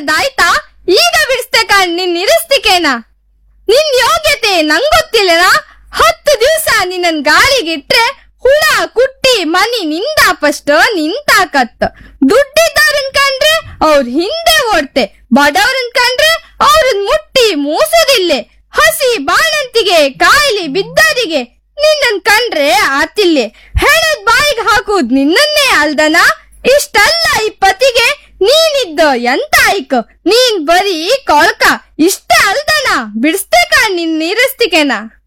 ಹೇಳದ್ದಾಯ್ತಾ ಈಗ ಬಿಡಿಸ್ತೆ ಕಾಣ್ ನಿನ್ ನಿರಸ್ತಿಕೇನ ನಿನ್ ಯೋಗ್ಯತೆ ನಂಗೊತ್ತಿಲ್ಲನಾ ಹತ್ತು ದಿವ್ಸ ನಿನ್ನನ್ ಗಾಳಿಗಿಟ್ರೆ ಹುಳ ಕುಟ್ಟಿ ಮನಿ ನಿಂದಾಪಷ್ಟ ನಿಂತಾಕತ್ತ ದುಡ್ಡಿದ್ದವ್ರನ್ ಕಂಡ್ರೆ ಅವ್ರ ಹಿಂದೆ ಓಡ್ತೆ ಬಡವ್ರನ್ ಕಂಡ್ರೆ ಅವ್ರನ್ ಮುಟ್ಟಿ ಮೂಸುದಿಲ್ಲೆ ಹಸಿ ಬಾಣಂತಿಗೆ ಕಾಯಿಲೆ ಬಿದ್ದವರಿಗೆ ನಿನ್ನನ್ ಕಂಡ್ರೆ ಆತಿಲ್ಲೆ ಹೇಳದ್ ಬಾಯಿಗೆ ಹಾಕುದ್ ನಿನ್ನನ್ನೇ ಅಲ್ದನ ಇಷ್ಟಲ್ಲ ಈ ಪತಿಗೆ ನೀನಿದ್ದ ಎಂತ ಆಯ್ಕ ನೀನ್ ಬರೀ ಕೊಳ್ಕ ಇಷ್ಟೇ ಅಲ್ದನ ಬಿಡಿಸ್ತೆ ಕಾಣ್ ನಿನ್ ನೀರಸ್ತಿಕೆನ